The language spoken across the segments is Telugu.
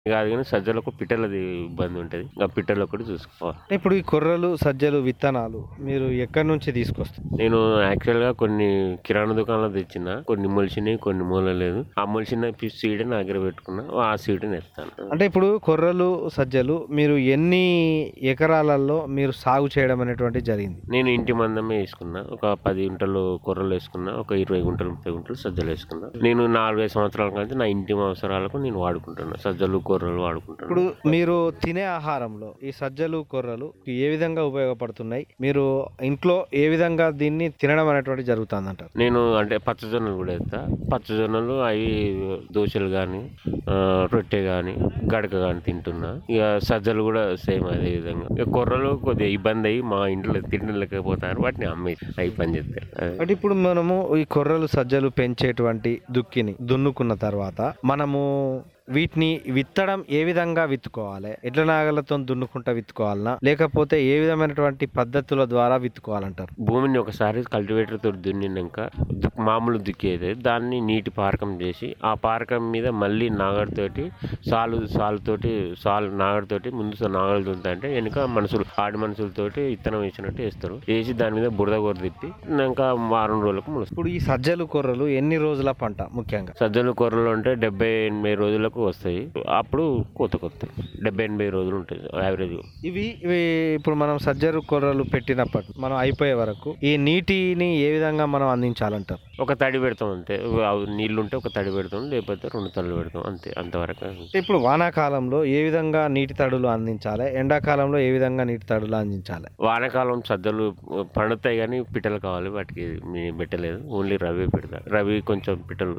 కాదు కానీ సజ్జలకు పిట్టలది ఇబ్బంది ఉంటుంది ఇంకా పిట్టలు ఒకటి చూసుకోవాలి అంటే ఇప్పుడు ఈ కొర్రలు సజ్జలు విత్తనాలు మీరు ఎక్కడి నుంచి తీసుకొస్తారు నేను యాక్చువల్ గా కొన్ని కిరాణా దుకాణంలో తెచ్చిన కొన్ని మొలిచినాయి కొన్ని మూలలేదు ఆ మొలిచిన పిస్ సీడ్ నా దగ్గర పెట్టుకున్నా ఆ సీడ్ నేస్తాను అంటే ఇప్పుడు కొర్రలు సజ్జలు మీరు ఎన్ని ఎకరాలలో మీరు సాగు చేయడం అనేటువంటి జరిగింది నేను ఇంటి మందమే వేసుకున్నా ఒక పది గుంటలు కూరలు వేసుకున్నా ఒక ఇరవై గుంటలు ముప్పై గుంటలు సజ్జలు వేసుకున్నా నేను నాలుగైదు సంవత్సరాల కంటే నా ఇంటి అవసరాలకు నేను వాడుకుంటున్నా సజ్జలు కూరలు వాడుకుంటున్నా ఇప్పుడు మీరు తినే ఆహారంలో ఈ సజ్జలు కొర్రలు ఏ విధంగా ఉపయోగపడుతున్నాయి మీరు ఇంట్లో ఏ విధంగా దీన్ని తినడం అనేటువంటి జరుగుతుంది అంటారు నేను అంటే పచ్చజొన్నలు కూడా వేస్తా పచ్చజొన్నలు అవి దోశలు కానీ రొట్టె కానీ గడక కానీ తింటున్నా ఇక సజ్జలు కూడా సేమ్ అదే విధంగా ఇక కొర్రలు కొద్దిగా ఇబ్బంది అయ్యి మా ఇంట్లో తిండిలేకపోతారు వాటిని అమ్మే అవి పని చేస్తారు అదే. అంటే ఇప్పుడు మనము ఈ కొర్రలు సజ్జలు పెంచేటువంటి దుక్కిని దున్నుకున్న తర్వాత మనము వీటిని విత్తడం ఏ విధంగా విత్తుకోవాలి ఎడ్ల నాగలతో దున్నుకుంటా విత్తుకోవాలనా లేకపోతే ఏ విధమైనటువంటి పద్ధతుల ద్వారా విత్తుకోవాలంటారు భూమిని ఒకసారి కల్టివేటర్ తోటి దున్నినాక దుక్- మామూలు దుక్కేది దాన్ని నీటి పారకం చేసి ఆ పారకం మీద మళ్ళీ నాగడితోటి సాలు సాలుతోటి సాలు నాగడితోటి ముందు సా- నాగలు దున్నుతా అంటే వెనుక మనుషులు ఆడి మనుషులతోటి ఇత్తనం వేసినట్టు వేస్తారు వేసి దాని మీద బురద కూర తిప్పి ఇంకా వారం రోజులకు మొలుస్తుంది ఇప్పుడు ఈ సజ్జలు కొర్రలు ఎన్ని రోజుల పంట ముఖ్యంగా సజ్జలు కూరలు ఉంటే డెబ్బై ఎనభై రోజులకు వస్తాయి అప్పుడు కోత కొత్తాయి డెబ్బై ఎనభై రోజులు ఉంటుంది యావరేజ్ ఇవి ఇవి ఇప్పుడు మనం సజ్జలు కొర్రలు పెట్టినప్పటి మనం అయిపోయే వరకు ఈ నీటిని ఏ విధంగా మనం అందించాలంటారు ఒక తడి పెడతాం అంతే అవి నీళ్ళు ఉంటే ఒక తడి పెడతాం లేకపోతే రెండు తళ్ళు పెడతాం అంతే అంతవరకు ఇప్పుడు వానాకాలంలో ఏ విధంగా నీటి తడులు అందించాలి ఎండాకాలంలో ఏ విధంగా నీటి తడులు అందించాలి వానాకాలం సద్దలు పండుతాయి కానీ పిట్టలు కావాలి వాటికి మేము పెట్టలేదు ఓన్లీ రవి పెడతా రవి కొంచెం పిట్టలు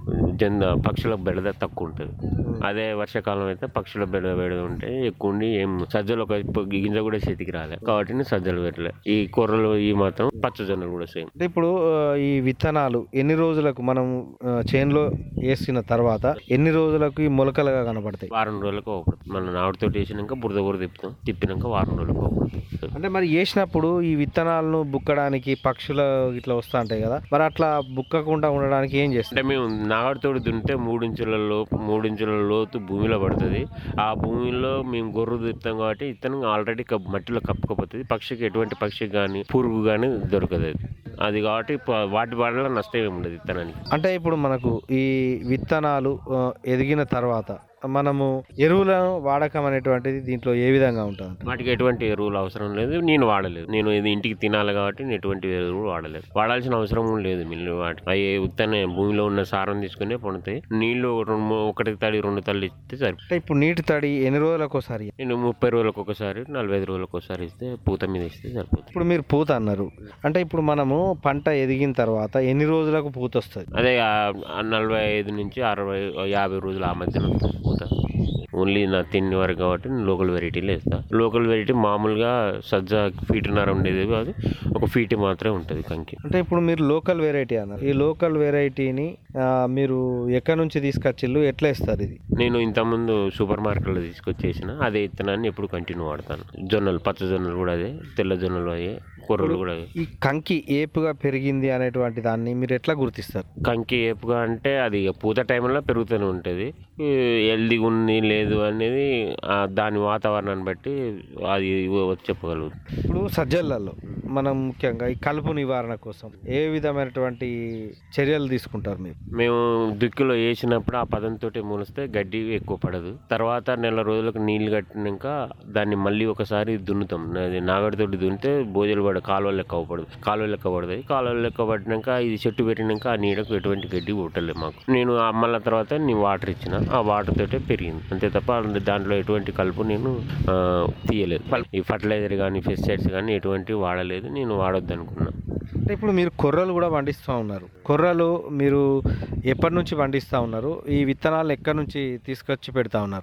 జంద పక్షుల బెడద తక్కువ ఉంటుంది అదే వర్షాకాలం అయితే పక్షుల బెడద బెడద ఉంటే ఎక్కువ ఉండి ఏం సజ్జలు ఒక ప- గింజ కూడా చేతికి రాలే కాబట్టి నేను సజ్జలు పెట్టలే ఈ కూరలు ఈ మాత్రం పచ్చజొన్నలు కూడా సేమ్ అంటే ఇప్పుడు ఆ, ఈ విత్తనాలు ఎన్ని రోజులకు మనం ఆ, చేనులో వేసిన తర్వాత ఎన్ని రోజులకు ఈ మొలకలుగా కనబడతాయి వారం రోజులకు ఒకటి మన నాటుతో వేసినాక బురద బురద తిప్పుతాం తిప్పినాక వారం రోజులకు ఒకటి అంటే మరి వేసినప్పుడు ఈ విత్తనాలను బుక్కడానికి పక్షులు ఇట్లా వస్తూ ఉంటాయి కదా మరి అట్లా బుక్కకుండా ఉండడానికి ఏం చేస్తారు అంటే మేము నాగడితోటి దున్నితే మూడించుల లోపు మూడించుల లోతు భూమిలో పడుతుంది ఆ భూమిలో మేము గొర్రె దుత్తాం కాబట్టి ఇతను ఆల్రెడీ కప్ మట్టిలో కప్పుకపోతుంది పక్షికి ఎటువంటి పక్షికి కానీ పురుగు కానీ దొరకదు అది అది కాబట్టి ప- వాటి వల్ల నష్టం ఏమి ఉండదు ఇత్తనానికి అంటే ఇప్పుడు మనకు ఈ విత్తనాలు ఆ, ఎదిగిన తర్వాత మనము ఎరువుల వాడకం అనేటువంటిది దీంట్లో ఏ విధంగా ఉంటుంది వాటికి ఎటువంటి ఎరువులు అవసరం లేదు నేను వాడలేదు నేను ఇది ఇంటికి తినాలి కాబట్టి నేను ఎటువంటి ఎరువులు వాడలేదు వాడాల్సిన అవసరం కూడా లేదు మిల్లు వాటి అవి ఉత్తనే భూమిలో ఉన్న సారం తీసుకునే పండుతాయి నీళ్లు రెండు మూ- ఒకటి తడి రెండు తల్లి ఇస్తే సరిపోతుంది అంటే ఇప్పుడు నీటి తడి ఎన్ని రోజులకు ఒకసారి నేను ముప్పై రోజులకు ఒకసారి నలభై ఐదు రోజులకు ఒకసారి ఇస్తే పూత మీద ఇస్తే సరిపోతుంది ఇప్పుడు మీరు పూత అన్నారు అంటే ఇప్పుడు మనము పంట ఎదిగిన తర్వాత ఎన్ని రోజులకు పూత వస్తుంది అదే ఆ ఆ నలభై ఐదు నుంచి అరవై యాభై రోజులు ఆ మధ్యన వస్తుంది పూత ఓన్లీ నా తిండి వరకు కాబట్టి నేను లోకల్ వెరైటీలు వేస్తా లోకల్ వెరైటీ మామూలుగా సజ్జ ఫీటున్నర ఉండేది అది ఒక ఫీట్ మాత్రమే ఉంటుంది కంకి అంటే ఇప్పుడు మీరు లోకల్ వెరైటీ అన్నారు ఈ లోకల్ వెరైటీని ఆ, మీరు ఎక్కడి నుంచి తీసుకొచ్చిల్లు ఎట్లా ఇస్తారు ఇది నేను ఇంతకుముందు సూపర్ మార్కెట్లో తీసుకొచ్చేసిన అదే ఇత్తనాన్ని ఎప్పుడు కంటిన్యూ వాడతాను జొన్నలు పచ్చ జొన్నలు కూడా అదే తెల్ల జొన్నలు అయ్యే కూరలు కూడా అదే ఈ కంకి ఏపుగా పెరిగింది అనేటువంటి దాన్ని మీరు ఎట్లా గుర్తిస్తారు కంకి ఏపుగా అంటే అది ఇక పూత టైంలో పెరుగుతూనే ఉంటుంది హెల్దీ ఉంది లేదు అనేది ఆ దాని వాతావరణాన్ని బట్టి అది చెప్పగలుగుతుంది ఇప్పుడు సజ్జలలో మనం ముఖ్యంగా ఈ కలుపు నివారణ కోసం ఏ విధమైనటువంటి చర్యలు తీసుకుంటారు మీరు మేము దుక్కిలో వేసినప్పుడు ఆ పదంతో మూలిస్తే గడ్డి ఎక్కువ పడదు తర్వాత నెల రోజులకు నీళ్లు కట్టినాక దాన్ని మళ్ళీ ఒకసారి దున్నుతాం అది నాగడితోటి దున్నితే భోజలు పడ కాలువ లెక్క పడదు కాలువ లెక్క పడుతుంది కాలువ లెక్క పడినాక ఇది చెట్టు పెట్టినాక ఆ నీడకు ఎటువంటి గడ్డి పుట్టలేదు మాకు నేను ఆ మళ్ళీ తర్వాత నేను వాటర్ ఇచ్చిన ఆ వాటర్ తోటే పెరిగింది అంతే తప్ప దాంట్లో ఎటువంటి కలుపు నేను ఆ, తీయలేదు ఈ ఫర్టిలైజర్ కానీ పెస్టిసైడ్స్ కానీ ఎటువంటి వాడలేదు నేను వాడొద్దు అనుకున్నా అంటే ఇప్పుడు మీరు కొర్రలు కూడా పండిస్తూ ఉన్నారు కొర్రలు మీరు ఎప్పటి నుంచి పండిస్తూ ఉన్నారు ఈ విత్తనాలు ఎక్కడి నుంచి తీసుకొచ్చి పెడతా ఉన్నారు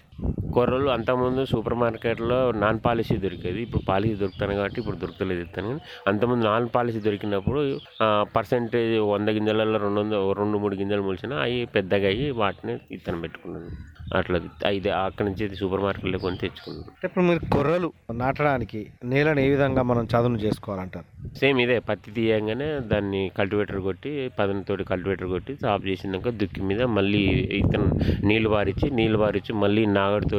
కొర్రలు అంతకుముందు సూపర్ మార్కెట్లో నాన్ పాలిసీ దొరికేది ఇప్పుడు పాలిసీ దొరుకుతాను కాబట్టి ఇప్పుడు దొరకలేదు ఇస్తాను కానీ అంతకుముందు నాన్ పాలిసీ దొరికినప్పుడు పర్సెంటేజ్ వంద గింజలలో రెండు వందల రెండు మూడు గింజలు మొలిచినా అవి పెద్దగా అయ్యి వాటిని ఇత్తనం పెట్టుకున్నాను అట్లా అయితే అక్కడి నుంచి సూపర్ మార్కెట్లో కొని తెచ్చుకున్నాను అంటే ఇప్పుడు మీరు కొర్రలు నాటడానికి నేలను ఏ విధంగా మనం చదును చేసుకోవాలంటారు సేమ్ ఇదే పత్తి తీయంగానే దాన్ని కల్టివేటర్ కొట్టి పదనతోటి కల్టివేటర్ కొట్టి సాఫ్ చేసినాక దుక్కి మీద మళ్ళీ ఇతను నీళ్ళు వారిచ్చి నీళ్ళు వారిచ్చి మళ్ళీ నాగడితో